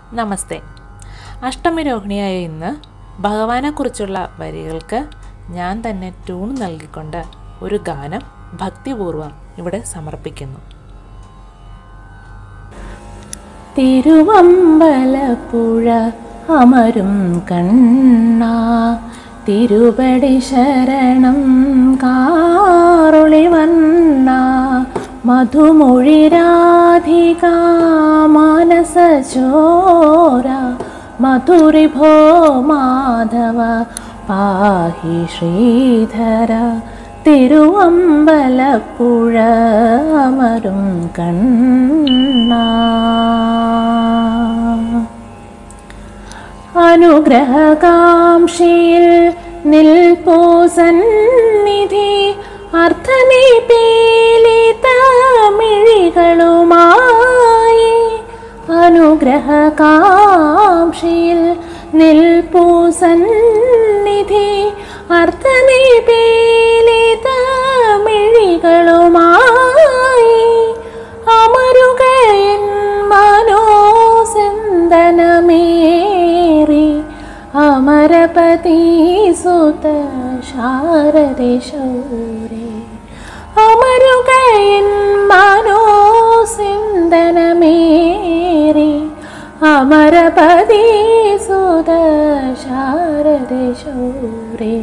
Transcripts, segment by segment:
നമസ്തേ അഷ്ടമിരോഹിണിയായ ഇന്ന് ഭഗവാനെക്കുറിച്ചുള്ള വരികൾക്ക് ഞാൻ തന്നെ ട്യൂൺ നൽകിക്കൊണ്ട് ഒരു ഗാനം ഭക്തിപൂർവം ഇവിടെ സമർപ്പിക്കുന്നു തിരുവമ്പലപ്പുഴ അമരും കണ്ണ തിരുപടി ശരണം കാറുളി വണ്ണ മധുമൊഴി രാധിക മാനസ ചോര മധുരി ഭോ മാധവ പാഹി ശ്രീധര തിരുവമ്പലപ്പുഴ അമരും കണ്ണ അനുഗ്രഹകാംക്ഷിയിൽ നിൽപ്പോ സന്നിധി അർത്ഥനിപീലിതമിഴികളുമായി അനുഗ്രഹകാംക്ഷിയിൽ നിൽപ്പൂ സന്നിധി അർത്ഥനിപീലിതമിഴികളുമായി അമരുകയൻ മനോസന്തനമേറി അമരപതി സുത ശാരദ ശൗരേ അമരുകയൻ മനോസിന്ദനമേറി അമരപതി സുത ശാരദ ശൗരേ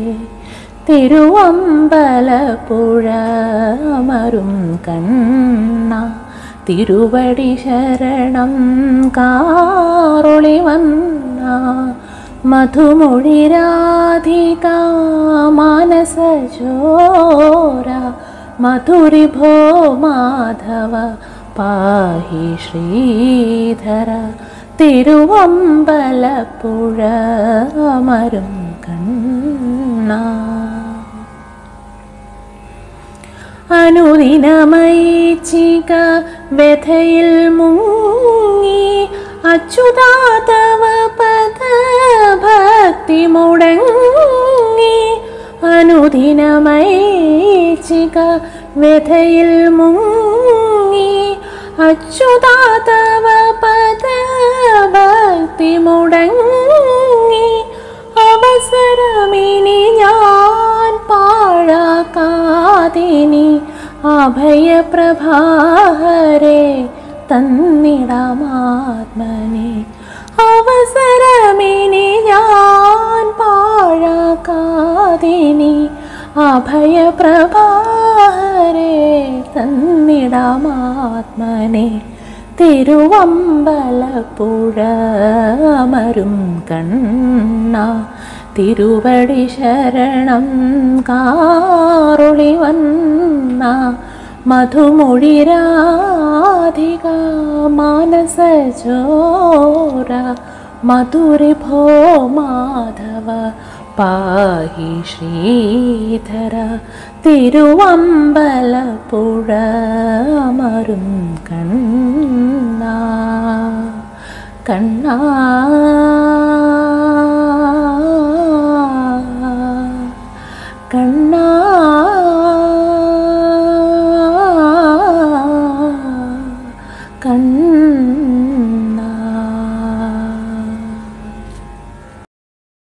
തിരുവമ്പലപ്പുഴ അമരും കണ്ണ തിരുവടി ശരണം കാറൊളി വന്ന മധുമൊഴി രാധിക മാനസ ചോര മധുരി ഭോ മാധവ പാഹി ശ്രീധര തിരുവമ്പലപ്പുഴ അമരും കണ്ണ അനുദിനമൈച്ചിക വ്യഥയിൽ മുങ്ങി അച്യുതാതവ പദ ഭക്തി മുടങ്ങി അനുദിനമൈച്ചിക വ്യഥയിൽ മുങ്ങി അച്യുതാതവ പദ ഭക്തി മുടങ്ങി അവസരമിനി ഞാൻ പാഴാക്കാതിനി അഭയപ്രഭാഹരെ തന്നിടമാത്മനെ അവസരമിനി ഞാൻ പാഴാക്കാതിനി അഭയപ്രഭാഹരെ തന്നിടമാത്മനെ തിരുവമ്പലപ്പുഴ അമരും കണ്ണ തിരുവടി ശരണം കാറുളി വന്ന മധുമൊഴി രാധിക മാനസ ചോര മധുരി ഭോ മാധവ പാഹി ശ്രീധര തിരുവമ്പലപ്പുഴ അമരും കണ്ണ കണ്ണ കണ്ണ